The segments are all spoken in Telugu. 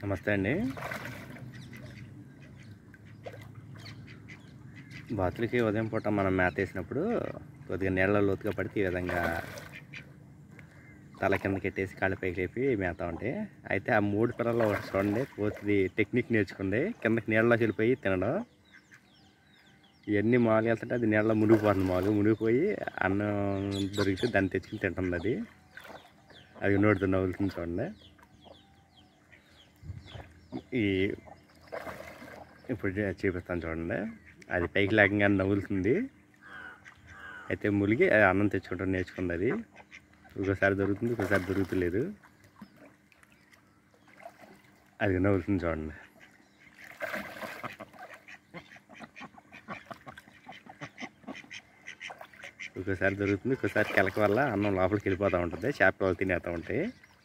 నమస్తే అండి బాతులకి ఉదయం పూట మనం మేత వేసినప్పుడు కొద్దిగా నీళ్ళ లోతుగా పడితే ఈ విధంగా తల కిందకి ఎట్టేసి కాళ్ళ పైకి లేపి మేత ఉంటాయి అయితే ఆ మూడు పిల్లలు ఒకటి చూడండి కోతిది టెక్నిక్ నేర్చుకుంది కిందకి నీళ్ళలోకి వెళ్ళిపోయి తినడం ఇవన్నీ మామూలుగా వెళ్తుంటే అది నీళ్ళలో మునిగిపోతుంది మామూలుగా మునిగిపోయి అన్నం దొరికితే దాన్ని తెచ్చుకుని తింటుంది అది అది నోటితో నవ్వులుతుంది చూడండి ఈ ఇప్పుడు చూ- చూపిస్తాను చూడండి అది పైకి లేకంగా నవ్వులుతుంది అయితే ములిగి అది అన్నం తెచ్చుకుంటాం నేర్చుకుంది అది ఒకసారి దొరుకుతుంది ఒకసారి దొరుకుతలేదు అది నవ్వులుతుంది చూడండి ఒక్కోసారి దొరుకుతుంది ఒక్కోసారి కెలక వల్ల అన్నం లోపలికి వెళ్ళిపోతూ ఉంటుంది చేప వాళ్ళు తినేస్తూ ఉంటాయి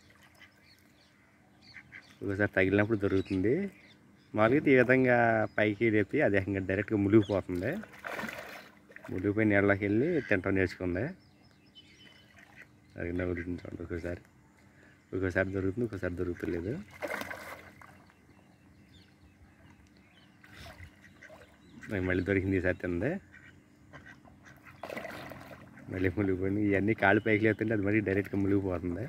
ఒకసారి తగిలినప్పుడు దొరుకుతుంది మామూలుగా ఈ విధంగా పైకి లేపి అది ఇంకా డైరెక్ట్గా మునిగిపోతుంది మునిగిపోయి నీళ్ళకి వెళ్ళి తింటాం నేర్చుకుంది అది నవ్వుతుంది చూడండి ఒక్కోసారి ఒక్కోసారి దొరుకుతుంది ఒక్కోసారి దొరుకుతలేదు మరి మళ్ళీ దొరికింది ఈసారి తింది మళ్ళీ మునిగిపోయింది ఇవన్నీ కాళ్ళు పైకి లేపుతుంటే అది మళ్ళీ డైరెక్ట్గా మునిగిపోతుంది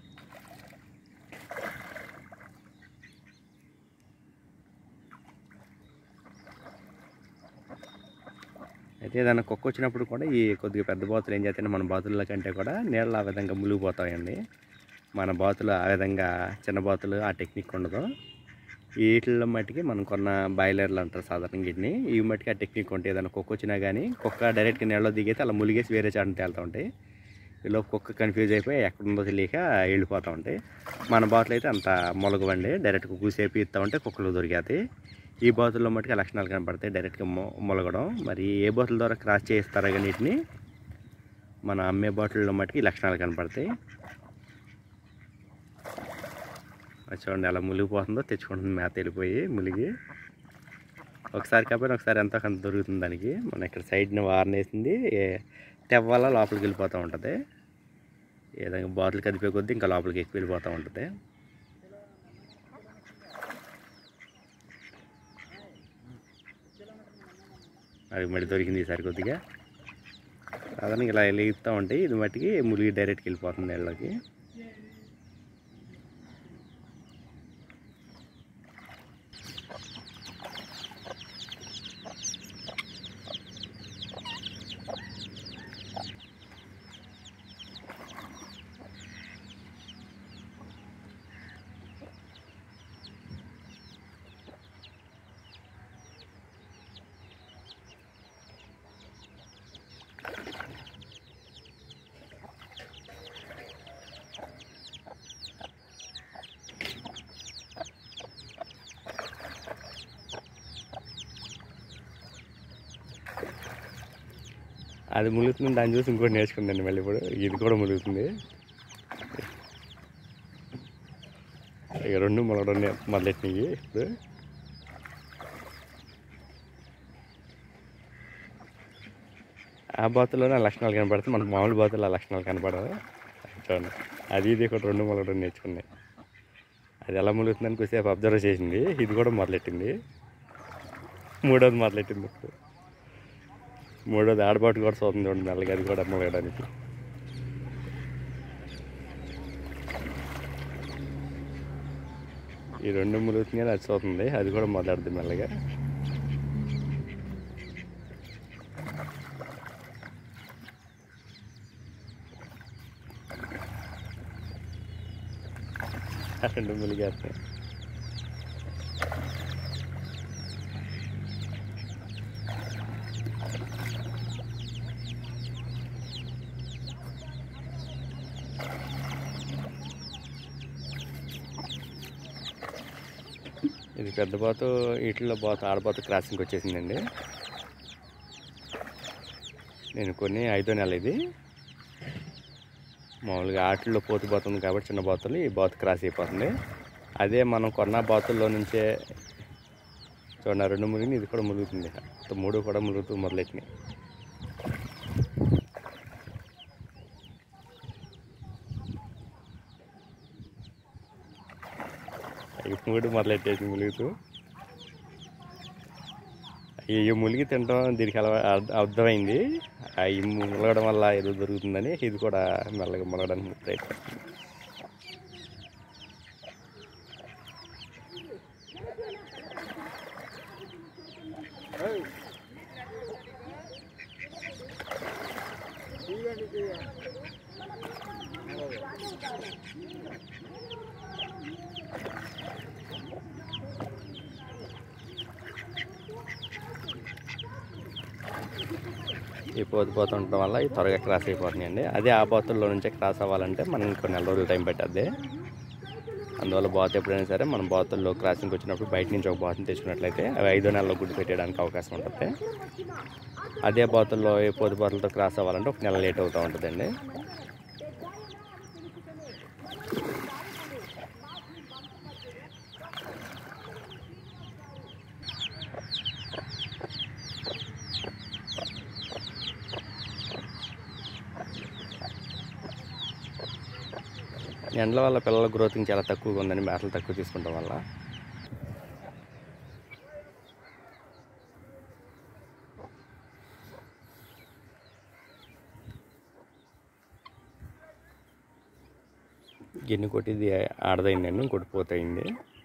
అయితే ఏదైనా కుక్క వచ్చినప్పుడు కూడా ఈ కొద్దిగా పెద్ద బాతులు ఏం చేస్తాయంటే మన బాతుల కంటే కూడా నీళ్ళు ఆ విధంగా మునిగిపోతాయండి మన బాతులు ఆ విధంగా చిన్న బాతులు ఆ టెక్నిక్ ఉండదు వీటిల్లో మట్టికి మనం కొన్న బాయిలర్లు అంటారు సాధారణంగా వీటిని ఈ మట్టికి ఆ టెక్నిక్ ఉంటాయి ఏదైనా కుక్క వచ్చినా కానీ కుక్క డైరెక్ట్గా నీళ్ళలో దిగైతే అలా ములిగేసి వేరే చాటంటే వెళ్తూ ఉంటాయి ఈలో కుక్క కన్ఫ్యూజ్ అయిపోయి ఎక్కడుందో తెలియక వెళ్ళిపోతూ ఉంటాయి మన బాతులు అయితే అంత మొలగవండి డైరెక్ట్గా కూసేపు ఇస్తూ ఉంటే కుక్కలు దొరికాయి ఈ బాతుల్లో మట్టుకు ఆ లక్షణాలు కనపడతాయి డైరెక్ట్గా మొ మొలగడం మరి ఏ బాతుల ద్వారా క్రాస్ చేస్తారో కానీ వీటిని మన అమ్మే బాటిల్లో మట్టుకు ఈ లక్షణాలు కనపడతాయి అది చూడండి ఎలా మునిగిపోతుందో తెచ్చుకుంటుంది మేత వెళ్ళిపోయి ములిగి ఒకసారి కాకపోయినా ఒకసారి ఎంతో కొంత దొరుకుతుంది దానికి మన ఇక్కడ సైడ్ని వారనేసింది తెవ్వాల లోపలికి వెళ్ళిపోతూ ఉంటుంది ఏదైనా బాటిల్ కదిపే కొద్దీ ఇంకా లోపలికి ఎక్కువ వెళ్ళిపోతూ ఉంటుంది అది మళ్ళీ దొరికింది ఈసారి కొద్దిగా సాధారణ ఇలా వెలుగుతూ ఉంటాయి ఇది మట్టికి ములిగి డైరెక్ట్కి వెళ్ళిపోతుంది నీళ్ళకి అది ములుగుతుంది దాన్ని చూసి ఇంకోటి నేర్చుకుందండి మళ్ళీ ఇప్పుడు ఇది కూడా ములుగుతుంది ఇక రెండు మొలగడం నే- మొదలెట్టినాయి ఇప్పుడు ఆ బాతులోనే ఆ లక్షణాలు కనపడతాయి మనకు మామూలు బాతులు ఆ లక్షణాలు కనపడవు చూడండి అది ఇది కూడా రెండు మొలగడం నేర్చుకున్నాయి అది ఎలా ములుగుతుందని కొద్దిసేపు అబ్జర్వ్ చేసింది ఇది కూడా మొదలెట్టింది మూడోది మొదలెట్టింది ఇప్పుడు మూడోది ఆడబాటు కూడా చూస్తుంది చూడండి మెల్లగా అది కూడా మొలగడానికి ఈ రెండు ములుగుతుంది అది చూస్తుంది అది కూడా మొదలెడుతుంది మెల్లగా ఆ రెండు ములిగేస్తాయి ఇది పెద్ద బాతు వీటిలో బాతు ఆడబాతు క్రాసింగ్కి వచ్చేసిందండి నేను కొన్ని ఐదో నెల ఇది మామూలుగా ఆటల్లో పోతు పోతుంది కాబట్టి చిన్న బాతులు ఈ బాతు క్రాస్ అయిపోతుంది అదే మనం కొన్న బాతుల్లో నుంచే చూడండి ఆ రెండు మునిగి ఇది కూడా ములుగుతుంది మొత్తం మూడు కూడా ములుగుతూ మొదలెట్టినాయి ఈ మూడు మొదలెట్టేసి ములుగుతూ అయ్యో ములిగి తినడం దీనికి అలవా అర్థ- అర్థమైంది అవి ములగడం వల్ల ఏదో దొరుకుతుందని ఇది కూడా మెల్లగా ములగడానికి ప్రయత్నిస్తుంది ఈ పోతు పోతూ ఉండటం వల్ల ఇవి త్వరగా క్రాస్ అయిపోతున్నాయండి అదే ఆ బాతుల్లో నుంచే క్రాస్ అవ్వాలంటే మనం కొన్ని నెల రోజులు టైం పెట్టద్ది అందువల్ల బాతు ఎప్పుడైనా సరే మనం బాతుల్లో క్రాసింగ్కి వచ్చినప్పుడు బయట నుంచి ఒక బాతుని తెచ్చుకున్నట్లయితే అవి ఐదో నెలలో గుడ్డు పెట్టడానికి అవకాశం ఉంటుంది అదే బాతుల్లో ఏ పోతు బాతులతో క్రాస్ అవ్వాలంటే ఒక నెల లేట్ అవుతూ ఉంటుందండి ఎండల వల్ల పిల్లల గ్రోతింగ్ చాలా తక్కువగా ఉందని మేతలు తక్కువ తీసుకుంటాం వల్ల గిన్నె కొట్టిది ఆడదైందండి ఇంకోటి పోతయింది